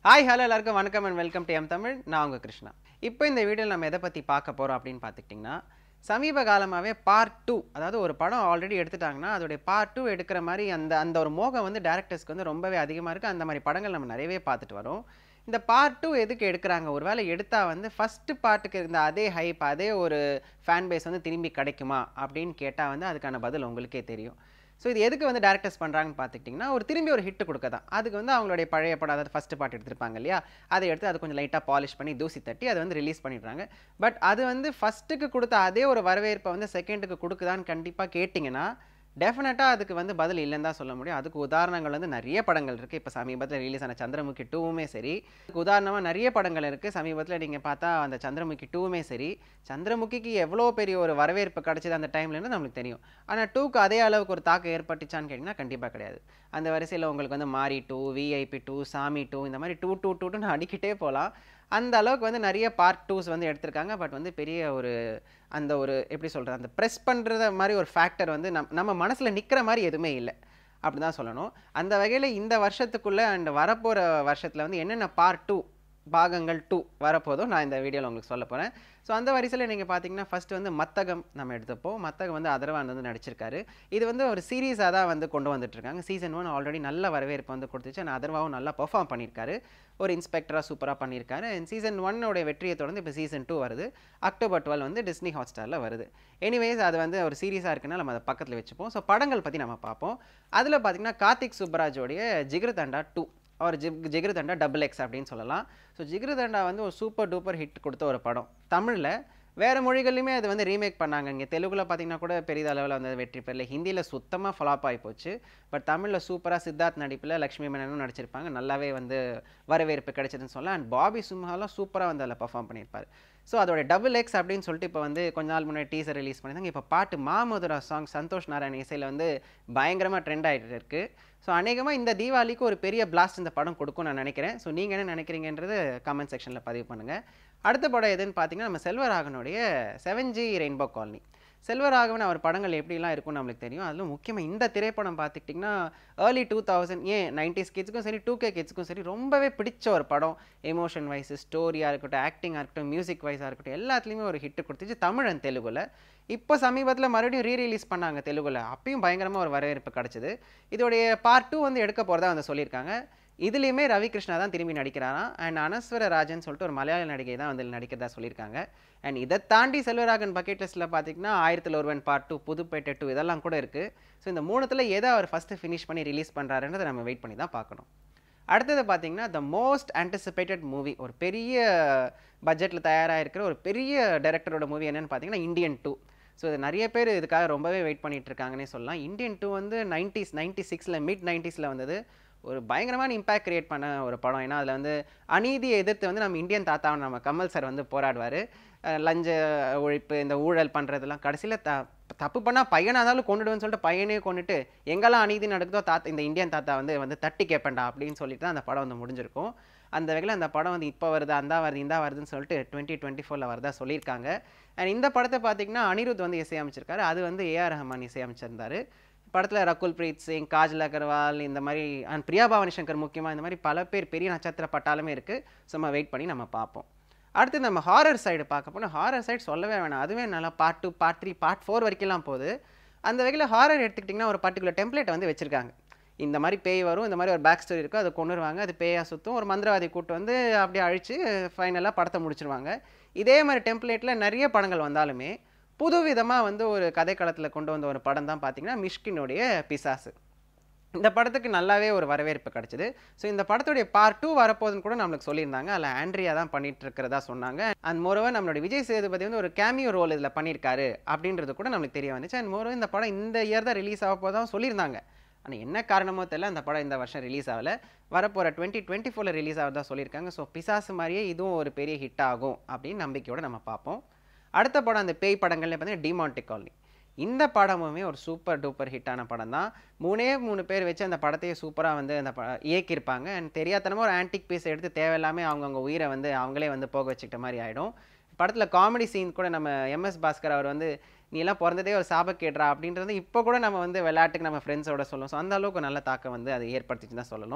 hi hello எல்லாருக்கும் வணக்கம் and welcome to M Tamil நான் உங்கள் கிருஷ்ணா இப்போ இந்த வீடியோவில் நம்ம எதை பற்றி பார்க்க போகிறோம் அப்படின்னு பார்த்துக்கிட்டிங்கன்னா சமீப காலமாகவே பார்ட் டூ அதாவது ஒரு படம் ஆல்ரெடி எடுத்துட்டாங்கன்னா அதோடைய பார்ட் டூ எடுக்கிற மாதிரி அந்த அந்த ஒரு மோகம் வந்து டேரக்டர்ஸ்க்கு வந்து ரொம்பவே அதிகமாக இருக்குது அந்த மாதிரி படங்கள் நம்ம நிறையவே பார்த்துட்டு வரோம் இந்த பார்ட் டூ எதுக்கு எடுக்கிறாங்க ஒருவேளை எடுத்தால் வந்து ஃபஸ்ட்டு பார்ட்டுக்கு இருந்த அதே ஹைப் அதே ஒரு ஃபேன் பேஸ் வந்து திரும்பி கிடைக்குமா அப்படின்னு கேட்டால் வந்து அதுக்கான பதில் உங்களுக்கே தெரியும் ஸோ இது எதுக்கு வந்து டேரக்டர்ஸ் பண்ணுறாங்கன்னு பார்த்துக்கிட்டிங்கன்னா ஒரு திரும்பி ஒரு ஹிட் கொடுக்க தான் அதுக்கு வந்து அவங்களுடைய பழைய படம் அதாவது ஃபஸ்ட்டு பார்ட் எடுத்திருப்பாங்க இல்லையா அதை எடுத்து அது கொஞ்சம் லைட்டாக பாலிஷ் பண்ணி தூசி தட்டி அதை வந்து ரிலீஸ் பண்ணிடுறாங்க பட் அது வந்து ஃபஸ்ட்டுக்கு கொடுத்த அதே ஒரு வரவேற்பை வந்து செகண்டுக்கு கொடுக்குதான்னு கண்டிப்பாக கேட்டிங்கன்னா டெஃபினட்டாக அதுக்கு வந்து பதில் இல்லைன்னு தான் சொல்ல முடியும் அதுக்கு உதாரணங்கள் வந்து நிறைய படங்கள் இருக்குது இப்போ சமீபத்தில் ரிலீஸ் ஆன சந்திரமுகி டூவுமே சரி அதுக்கு உதாரணமாக நிறைய படங்கள் இருக்குது சமீபத்தில் நீங்கள் பார்த்தா அந்த சந்திரமுகி டூவுமே சரி சந்திரமுகிக்கு எவ்வளோ பெரிய ஒரு வரவேற்பு கிடைச்சது அந்த டைம்லேருந்து நம்மளுக்கு தெரியும் ஆனால் டூக்கு அதே அளவுக்கு ஒரு தாக்கம் ஏற்பட்டுச்சான்னு கேட்டிங்கன்னா கண்டிப்பாக கிடையாது அந்த வரிசையில் உங்களுக்கு வந்து Maari two VIP two Saamy two இந்த மாதிரி டூ டூ டூ டூன்னு அடிக்கிட்டே போகலாம் அந்த அளவுக்கு வந்து நிறைய பார்ட் டூஸ் வந்து எடுத்திருக்காங்க பட் வந்து பெரிய ஒரு அந்த ஒரு எப்படி சொல்கிறது அந்த ப்ரெஸ் பண்ணுறத மாதிரி ஒரு ஃபேக்டர் வந்து நம் நம்ம மனசில் நிற்கிற மாதிரி எதுவுமே இல்லை அப்படி தான் சொல்லணும் அந்த வகையில் இந்த வருஷத்துக்குள்ளே அண்ட் வரப்போகிற வருஷத்தில் வந்து என்னென்ன பார்ட் டூ பாகங்கள் டூ வரப்போதும் நான் இந்த வீடியோவில் உங்களுக்கு சொல்ல போகிறேன் ஸோ அந்த வரிசையில் நீங்கள் பார்த்தீங்கன்னா ஃபஸ்ட்டு வந்து மத்தகம் நம்ம எடுத்தப்போ மத்தகம் வந்து அதர்வான் வந்து நடிச்சிருக்காரு இது வந்து ஒரு சீரீஸாக தான் வந்து கொண்டு வந்துட்டுருக்காங்க சீசன் ஒன் ஆல்ரெடி நல்ல வரவேற்பு வந்து கொடுத்துச்சு அண்ட் அதர்வாவும் நல்லா பெர்ஃபார்ம் பண்ணியிருக்காரு ஒரு இன்ஸ்பெக்டராக சூப்பராக பண்ணியிருக்காரு அண்ட் சீசன் ஒன்னோடைய வெற்றியை தொடர்ந்து இப்போ சீசன் டூ வருது அக்டோபர் டுவெல் வந்து டிஸ்னி ஹாட்ஸ்டாரில் வருது எனிவேஸ் அது வந்து ஒரு சீரீஸாக இருக்குன்னா நம்ம அதை பக்கத்தில் வச்சுப்போம் ஸோ படங்கள் பற்றி நம்ம பார்ப்போம் அதில் பார்த்தீங்கன்னா கார்த்திக் சுப்ராஜோடைய ஜிகிருதண்டா டூ அவர் ஜிக் ஜிகிருதண்டா டபுள் எக்ஸ் அப்படின்னு சொல்லலாம் ஸோ ஜிகிருதண்டா வந்து ஒரு சூப்பர் டூப்பர் ஹிட் கொடுத்த ஒரு படம் தமிழில் வேறு மொழிகள்லையுமே அது வந்து ரீமேக் பண்ணாங்க இங்கே தெலுங்குல பார்த்தீங்கன்னா கூட பெரிய அளவில் வந்து வெற்றி பெறல ஹிந்தியில் சுத்தமாக ஃப்ளாப் ஆகி போச்சு பட் தமிழில் சூப்பராக சித்தார்த் நடிப்பில் லக்ஷ்மி மேனனும் நடிச்சிருப்பாங்க நல்லாவே வந்து வரவேற்பு கிடைச்சதுன்னு சொல்லலாம் அண்ட் பாபி சிம்ஹாலாம் சூப்பராக வந்து அதில் பர்ஃபார்ம் பண்ணியிருப்பார் ஸோ அதோட டபுள் எக்ஸ் அப்படின்னு சொல்லிட்டு இப்போ வந்து கொஞ்ச நாள் முன்னாடி டீசர் ரிலீஸ் பண்ணியிருந்தாங்க இப்போ பாட்டு மாமதுரா சாங் சந்தோஷ் நாராயண் இசையில் வந்து பயங்கரமாக ட்ரெண்ட் ஆகிட்டு இருக்குது ஸோ அநேகமாக இந்த தீபாவளிக்கு ஒரு பெரிய பிளாஸ்ட் இந்த படம் கொடுக்கும் நான் நினைக்கிறேன் ஸோ நீங்கள் என்ன நினைக்கிறீங்கன்றது கமெண்ட் செக்ஷனில் பதிவு பண்ணுங்கள் அடுத்த படம் எதுன்னு பார்த்தீங்கன்னா நம்ம செல்வராகனுடைய seven G rainbow colony Selvaraghavan அவர் படங்கள் எப்படிலாம் இருக்கும்னு நம்மளுக்கு தெரியும் அதிலும் முக்கியமாக இந்த திரைப்படம் பார்த்துக்கிட்டிங்கன்னா early two thousand and nineties கிட்ஸுக்கும் சரி டூ கே கிட்ஸுக்கும் சரி ரொம்பவே பிடிச்ச ஒரு படம் எமோஷன் வைஸ் ஸ்டோரியாக இருக்கட்டும் ஆக்டிங்காக இருக்கட்டும் மியூசிக் வைஸாக இருக்கட்டும் எல்லாத்துலேயுமே ஒரு ஹிட் கொடுத்துச்சு தமிழ் அண்ட் தெலுங்குல இப்போ சமீபத்தில் மறுபடியும் ரீ ரிலீஸ் பண்ணாங்க தெலுங்குல அப்பயும் பயங்கரமாக ஒரு வரவேற்பு கிடச்சிது இதோடைய பார்ட் டூ வந்து எடுக்க போகிறதா வந்து சொல்லியிருக்காங்க இதுலேயுமே ரவி கிருஷ்ணா தான் திரும்பி நடிக்கிறாராம் அண்ட் அனஸ்வர ராஜன் சொல்லிட்டு ஒரு மலையாள நடிகை தான் வந்து நடிக்கிறதா சொல்லியிருக்காங்க அண்ட் இதை தாண்டி செல்வராகன் பக்கெட் லிஸ்ட்டில் பார்த்தீங்கன்னா ஆயிரத்தில் ஒருவன் பார்ட் டூ புதுப்பேட்டை டூ இதெல்லாம் கூட இருக்குது ஸோ இந்த மூணுத்தில் எதை அவர் ஃபஸ்ட்டு ஃபினிஷ் பண்ணி ரிலீஸ் பண்ணுறாருன்றதை நம்ம வெயிட் பண்ணி தான் பார்க்கணும் அடுத்தது பார்த்தீங்கன்னா த மோஸ்ட் ஆன்டிசிபேட்டட் மூவி ஒரு பெரிய பட்ஜெட்டில் தயாராக இருக்கிற ஒரு பெரிய டைரக்டரோட மூவி என்னென்னு பார்த்தீங்கன்னா இந்தியன் டூ ஸோ இது நிறைய பேர் இதுக்காக ரொம்பவே வெயிட் பண்ணிட்டு இருக்காங்கன்னே சொல்லலாம் இந்தியன் டூ வந்து நைன்டிஸ் நைன்டி சிக்ஸில் மிட் நைன்டிஸில் வந்தது ஒரு பயங்கரமான இம்பேக்ட் கிரியேட் பண்ண ஒரு படம் ஏன்னா அதில் வந்து அநீதியை எதிர்த்து வந்து நம்ம இந்தியன் தாத்தாவை நம்ம கமல் சார் வந்து போராடுவார் லஞ்ச ஒழிப்பு இந்த ஊழல் பண்ணுறதெல்லாம் கடைசியில் த தப்பு பண்ணால் பையனாக இருந்தாலும் கொண்டுடுவேன்னு சொல்லிட்டு பையனே கொண்டுட்டு எங்கெல்லாம் அநீதி நடக்குதோ தாத்தா இந்த இந்தியன் தாத்தா வந்து வந்து தட்டி கேட்பேன்டா அப்படின்னு சொல்லிட்டு தான் அந்த படம் வந்து முடிஞ்சிருக்கும் அந்த வகையில் அந்த படம் வந்து இப்போ வருது அந்த வருது இந்த வருதுன்னு சொல்லிட்டு டுவெண்ட்டி டுவெண்ட்டி ஃபோரில் வரதா சொல்லியிருக்காங்க அண்ட் இந்த படத்தை பார்த்தீங்கன்னா அனிருத் வந்து இசையமைச்சிருக்காரு அது வந்து ஏஆர் ரஹ்மான் இசையமைச்சிருந்தாரு படத்தில் ரகுல் பிரீத் சிங் காஜல் அகர்வால் இந்த மாதிரி அண்ட் பிரியா பவானி சங்கர் முக்கியமாக இந்த மாதிரி பல பேர் பெரிய நட்சத்திர பட்டாலுமே இருக்குது ஸோ நம்ம வெயிட் பண்ணி நம்ம பார்ப்போம் அடுத்து நம்ம ஹாரர் சைடு பார்க்க போனால் ஹாரர் சைடு சொல்லவே வேணாம் அதுவே நல்லா part two part three part four வரைக்கும்லாம் போகுது அந்த வகையில் ஹாரர் எடுத்துக்கிட்டிங்கன்னா ஒரு பர்டிகுலர் டெம்ப்ளேட்டை வந்து வச்சுருக்காங்க இந்த மாதிரி பேய் வரும் இந்த மாதிரி ஒரு பேக் ஸ்டோரி இருக்கும் அதை கொண்டு வருவாங்க அது பேயாக சுற்றும் ஒரு மந்திரவாதி கூட்டு வந்து அப்படியே அழித்து ஃபைனலாக படத்தை முடிச்சிருவாங்க இதே மாதிரி டெம்ப்ளேட்டில் நிறைய படங்கள் வந்தாலுமே புது விதமாக வந்து ஒரு கதைக்களத்தில் கொண்டு வந்த ஒரு படம் தான் பார்த்தீங்கன்னா மிஷ்கினுடைய பிசாசு இந்த படத்துக்கு நல்லாவே ஒரு வரவேற்பு கிடச்சிது ஸோ இந்த படத்துடைய பார்ட் டூ வரப்போகுதுன்னு கூட நம்மளுக்கு சொல்லியிருந்தாங்க அதில் ஆண்ட்ரியா தான் பண்ணிட்டு இருக்கிறதா சொன்னாங்க அண்ட் மோரோவர் நம்மளோட விஜய் சேதுபதி வந்து ஒரு கேமியோ ரோல் இதில் பண்ணியிருக்காரு அப்படின்றது கூட நம்மளுக்கு தெரிய வந்துச்சு அண்ட் மோரோவர் இந்த படம் இந்த இயர் தான் ரிலீஸ் ஆக போதான் சொல்லியிருந்தாங்க ஆனால் என்ன காரணமோ தெரியல அந்த படம் இந்த வருஷம் ரிலீஸ் ஆகலை வரப்போகிற டுவெண்ட்டி டுவெண்ட்டி ஃபோரில் ரிலீஸ் ஆகிறதா சொல்லியிருக்காங்க ஸோ பிசாசு மாதிரியே இதுவும் ஒரு பெரிய ஹிட் ஆகும் அப்படின்னு நம்பிக்கையோடு நம்ம பார்ப்போம் அடுத்த படம் அந்த பேய் படங்கள்ல பார்த்தீங்கன்னா டிமாண்டிக் காலனி இந்த படமுமே ஒரு சூப்பர் டூப்பர் ஹிட்டான படம் தான் மூணே மூணு பேர் வச்சு அந்த படத்தையே சூப்பராக வந்து அந்த ப இயக்கியிருப்பாங்க அண்ட் தெரியாதனமாக ஒரு ஆன்டிக் பீஸ் எடுத்து தேவையில்லாமல் அவங்கவுங்க உயிரை வந்து அவங்களே வந்து போக வச்சுக்கிட்ட மாதிரி ஆகிடும் படத்தில் காமெடி சீன் கூட நம்ம எம்எஸ் பாஸ்கர் அவர் வந்து நீ எல்லாம் பிறந்ததே ஒரு சாபக்கேட்ரா அப்படின்றது இப்போ கூட நம்ம வந்து விளையாட்டுக்கு நம்ம ஃப்ரெண்ட்ஸோட சொல்லுவோம் ஸோ அந்த அளவுக்கு நல்ல தாக்கம் வந்து அது ஏற்படுத்திச்சு தான் சொல்லணும்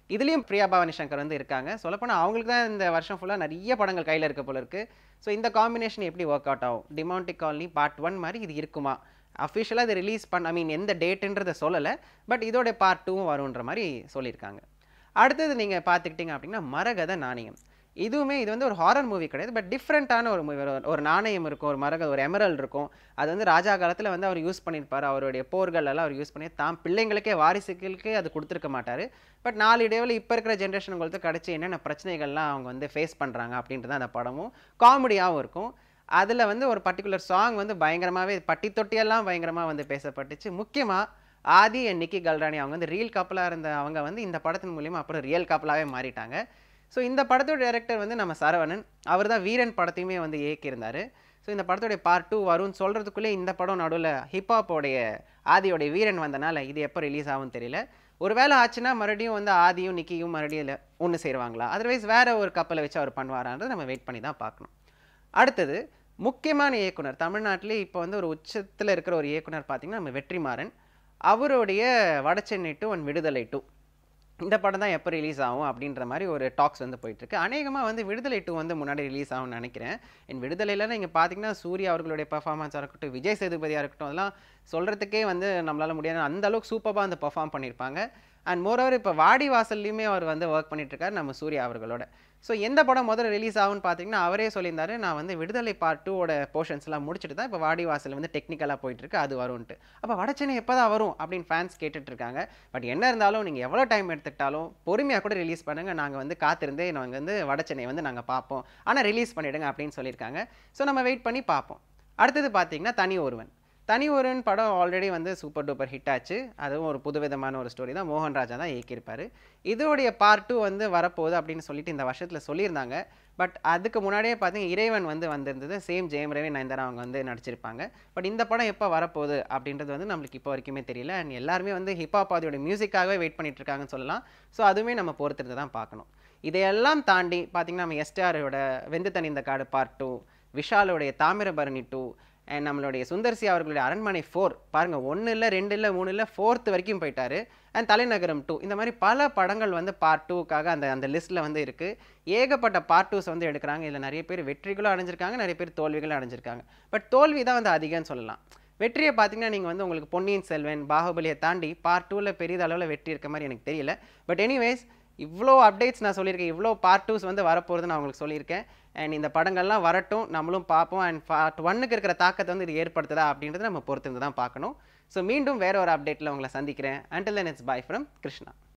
இதுலேயும் பிரியா பவானி சங்கர் வந்து இருக்காங்க சொல்லப்போனால் அவங்களுக்கு தான் இந்த வருஷம் ஃபுல்லாக நிறைய படங்கள் கையில் இருக்க போல இருக்கு ஸோ இந்த காம்பினேஷன் எப்படி ஒர்க் அவுட் ஆகும் டிமாண்டிக் காலனி பார்ட் ஒன் மாதிரி இது இருக்குமா அஃபிஷியலாக இது ரிலீஸ் பண்ண ஐ மீன் எந்த டேட்டுன்றதை சொல்லலை பட் இதோட பார்ட் டூவும் வரும்ன்ற மாதிரி சொல்லியிருக்காங்க அடுத்தது நீங்கள் பார்த்துக்கிட்டிங்க அப்படின்னா மரகத நாணயம் இதுவுமே இது வந்து ஒரு ஹாரர் மூவி கிடையாது பட் டிஃப்ரெண்ட்டான ஒரு மூவி ஒரு நாணயம் இருக்கும் ஒரு மரக ஒரு எமரல் இருக்கும் அது வந்து ராஜா காலத்தில் வந்து அவர் யூஸ் பண்ணியிருப்பார் அவருடைய போர்கள் எல்லாம் அவர் யூஸ் பண்ணி தாம் பிள்ளைங்களுக்கே வாரிசுகளுக்கே அது கொடுத்துருக்க மாட்டார் பட் நாளடைவில் இப்போ இருக்கிற ஜென்ரேஷன் உங்களுக்கு கிடச்சி என்னென்ன பிரச்சனைகள்லாம் அவங்க வந்து ஃபேஸ் பண்ணுறாங்க அப்படின்றது அந்த படமும் காமெடியாகவும் இருக்கும் அதில் வந்து ஒரு பர்டிகுலர் சாங் வந்து பயங்கரமாகவே பட்டி தொட்டியெல்லாம் பயங்கரமாக வந்து பேசப்பட்டுச்சு முக்கியமாக ஆதி அண்ட் நிக்கி கல்ராணி அவங்க வந்து ரியல் கப்பலாக இருந்த அவங்க வந்து இந்த படத்தின் மூலியமாக அப்புறம் ரியல் கப்பலாகவே மாறிட்டாங்க ஸோ இந்த படத்தோட டைரக்டர் வந்து நம்ம சரவணன் அவர் தான் வீரன் படத்தையுமே வந்து இயக்கியிருந்தார் ஸோ இந்த படத்தோடைய பார்ட் டூ வரும்னு சொல்கிறதுக்குள்ளே இந்த படம் நடுவில் ஹிப்ஹாப்போடைய ஆதியோடைய வீரன் வந்தனால இது எப்போ ரிலீஸ் ஆகும்னு தெரியல ஒருவேளை ஆச்சுன்னா மறுபடியும் வந்து ஆதியும் நிக்கியும் மறுபடியும் ஒன்று சேருவாங்களா அதர்வைஸ் வேற ஒரு கப்பலை வச்சு அவர் பண்ணுவாரான்றது நம்ம வெயிட் பண்ணி தான் பார்க்கணும் அடுத்தது முக்கியமான இயக்குனர் தமிழ்நாட்டிலே இப்போ வந்து ஒரு உச்சத்தில் இருக்கிற ஒரு இயக்குனர் பார்த்தீங்கன்னா நம்ம வெற்றிமாறன் அவருடைய Vada Chennai two and Viduthalai two இந்த படம் தான் எப்போ ரிலீஸ் ஆகும் அப்படின்ற மாதிரி ஒரு டாக்ஸ் வந்து போயிட்டுருக்கு அநேகமாக வந்து விடுதலை டூ வந்து முன்னாடி ரிலீஸ் ஆகும்னு நினைக்கிறேன் என் விடுதலையில் நீங்கள் பார்த்தீங்கன்னா சூர்யா அவர்களுடைய பர்ஃபார்மன்ஸாக இருக்கட்டும் விஜய் சேதுபதியாக இருக்கட்டும் அதெல்லாம் சொல்கிறதுக்கே வந்து நம்மளால் முடியாது அந்த அளவுக்கு சூப்பராக வந்து பர்ஃபார்ம் பண்ணியிருப்பாங்க அண்ட் மோரோவர் இப்போ வாடி வாசல்லையுமே அவர் வந்து ஒர்க் பண்ணிட்டுருக்காரு நம்ம சூர்யா அவர்களோட ஸோ எந்த படம் முதல்ல ரிலீஸ் ஆகும்னு பார்த்தீங்கன்னா அவரே சொல்லியிருந்தாரு நான் வந்து விடுதலை பார்ட் டூவோட போர்ஷன்ஸ்லாம் முடிச்சுட்டு தான் இப்போ வாடி வாசல் வந்து டெக்னிக்கலாக போயிட்டுருக்கு அது வரும்ன்ட்டு அப்போ வடச்சென்னை எப்போ தான் வரும் அப்படின்னு ஃபேன்ஸ் கேட்டுட்டு இருக்காங்க பட் என்ன இருந்தாலும் நீங்கள் எவ்வளோ டைம் எடுத்துக்கிட்டாலும் பொறுமையாக கூட ரிலீஸ் பண்ணுங்கள் நாங்கள் வந்து காத்திருந்தே நாங்கள் வந்து வடச்சென்னை வந்து நாங்கள் பார்ப்போம் ஆனால் ரிலீஸ் பண்ணிவிடுங்க அப்படின்னு சொல்லியிருக்காங்க ஸோ நம்ம வெயிட் பண்ணி பார்ப்போம் அடுத்தது பார்த்தீங்கன்னா தனி ஒருவன் தனி ஒருவன் படம் ஆல்ரெடி வந்து சூப்பர் டூப்பர் ஹிட் ஆச்சு அதுவும் ஒரு புதுவிதமான ஒரு ஸ்டோரி தான் மோகன் ராஜா தான் இயக்கியிருப்பார் இதோடைய பார்ட் டூ வந்து வரப்போகுது அப்படின்னு சொல்லிட்டு இந்த வருஷத்தில் சொல்லியிருந்தாங்க பட் அதுக்கு முன்னாடியே பார்த்தீங்கன்னா இறைவன் வந்து வந்திருந்தது சேம் ஜெயம் ரவி நயன்தாரா அவங்க வந்து நடிச்சிருப்பாங்க பட் இந்த படம் எப்போ வரப்போகுது அப்படின்றது வந்து நம்மளுக்கு இப்போ வரைக்குமே தெரியல அண்ட் எல்லாருமே வந்து ஹிப்ஹாப் அதோட மியூசிக்காகவே வெயிட் பண்ணிட்டு இருக்காங்கன்னு சொல்லலாம் ஸோ அதுவுமே நம்ம பொறுத்திருந்து தான் பார்க்கணும் இதையெல்லாம் தாண்டி பார்த்தீங்கன்னா நம்ம எஸ்டிஆரோட வெந்து தனிந்த காடு பார்ட் டூ விஷாலோடைய தாமிரபரணி டூ அண்ட் நம்மளுடைய சுந்தர்சி அவர்களுடைய அரண்மனை ஃபோர் பாருங்கள் ஒன்று இல்லை ரெண்டு இல்லை மூணு இல்லை ஃபோர்த் வரைக்கும் போயிட்டாரு அண்ட் தலைநகரம் டூ இந்த மாதிரி பல படங்கள் வந்து பார்ட் டூக்காக அந்த அந்த லிஸ்ட்டில் வந்து இருக்குது ஏகப்பட்ட பார்ட் டூஸ் வந்து எடுக்கிறாங்க இதில் நிறைய பேர் வெற்றிகளும் அடைஞ்சிருக்காங்க நிறைய பேர் தோல்விகளும் அடைஞ்சிருக்காங்க பட் தோல்வி தான் வந்து அதிகம்னு சொல்லலாம் வெற்றியை பார்த்தீங்கன்னா நீங்கள் வந்து உங்களுக்கு பொன்னியின் செல்வன் பாகுபலியை தாண்டி பார்ட் டூவில் பெரிய அளவில் வெற்றி இருக்க மாதிரி எனக்கு தெரியல பட் எனிவேஸ் இவ்வளோ அப்டேட்ஸ் நான் சொல்லியிருக்கேன் இவ்வளோ பார்ட் டூஸ் வந்து வரப்போகுதுன்னு நான் உங்களுக்கு சொல்லியிருக்கேன் அண்ட் இந்த படங்கள்லாம் வரட்டும் நம்மளும் பார்ப்போம் அண்ட் பார்ட் ஒன்னுக்கு இருக்கிற தாக்கத்தை வந்து இது ஏற்படுத்துதா அப்படின்றத நம்ம பொறுத்திருந்து தான் பார்க்கணும் ஸோ மீண்டும் வேற ஒரு அப்டேட்டில் உங்களை சந்திக்கிறேன் until then it's bye from Krishna